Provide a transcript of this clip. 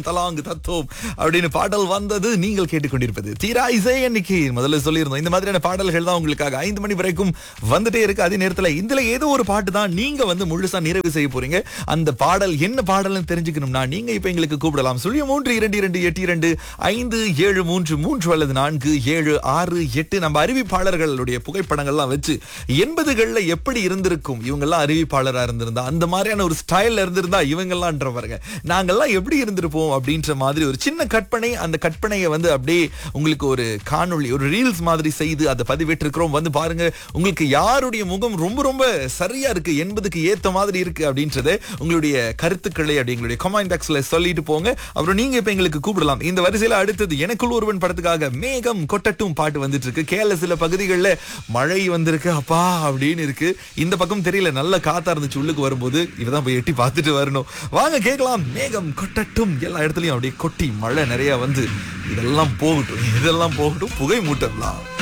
தலாங்கு தத்துவம் அப்படின்னு பாடல் வந்தது நீங்கள் கேட்டுக்கொண்டிருப்பது தீரா இசை இன்னைக்கு முதல்ல சொல்லியிருந்தோம் இந்த மாதிரியான பாடல்கள் தான் உங்களுக்காக ஐந்து மணி வரைக்கும் வந்துட்டே இருக்கு அதே நேரத்துல இதுல ஏதோ ஒரு பாட்டு தான் நீங்க வந்து முழுசா நிறைவு செய்ய போறீங்க அந்த பாடல் என்ன பாடல்னு தெரிஞ்சுக்கணும்னா நீங்க இப்ப எங்களுக்கு கூப்பிடலாம் சுழிய மூன்று இரண்டு இரண்டு எட்டு இரண்டு ஐந்து ஏழு மூன்று மூன்று அல்லது நான்கு ஏழு ஆறு எட்டு நம்ம அறிவிப்பாளர்களுடைய புகைப்படங்கள்லாம் வச்சு எண்பதுகள்ல எப்படி இருந்திருக்கும் இவங்கெல்லாம் அறிவிப்பாளரா இருந்திருந்தா அந்த மாதிரியான ஒரு ஸ்டைல்ல இருந்திருந்தா இவங்கெல்லாம்ன்ற பாருங்க நாங்கெல்லாம் எப்படி இருந்திருப்போம் அப்படின்ற மாதிரி ஒரு சின்ன கற்பனை அந்த கற்பனையை வந்து அப்படியே உங்களுக்கு ஒரு காணொளி ஒரு ரீல்ஸ் மாதிரி செய்து அதை பதிவிட்டிருக்கிறோம் வந்து பாருங்க உங்களுக்கு யாருடைய முகம் ரொம்ப ரொம்ப சரியா இருக்கு என்பதுக்கு ஏத்த மாதிரி இருக்கு அப்படின்றத உங்களுடைய கருத்துக்களை அப்படி எங்களுடைய கமெண்ட் பாக்ஸ்ல சொல்லிட்டு போங்க அப்புறம் நீங்க இப்ப எங்களுக்கு கூப்பிடலாம் இந்த வரிசையில அடுத்தது எனக்குள் ஒருவன் படத்துக்காக மேகம் கொட்டட்டும் பாட்டு வந்துட்டு இருக்கு கேரள சில பகுதிகளில் மழை வந்திருக்கு அப்பா அப்படின்னு இருக்கு இந்த பக்கம் தெரியல நல்ல காத்தா இருந்துச்சு உள்ளுக்கு வரும்போது இவதான் போய் எட்டி பார்த்துட்டு வரணும் வாங்க கேட்கலாம் மேகம் கொட்டட்டும் எல்லா இடத்துலயும் அப்படியே கொட்டி மழை நிறைய வந்து இதெல்லாம் போகட்டும் இதெல்லாம் போகட்டும் புகை மூட்டம்லாம்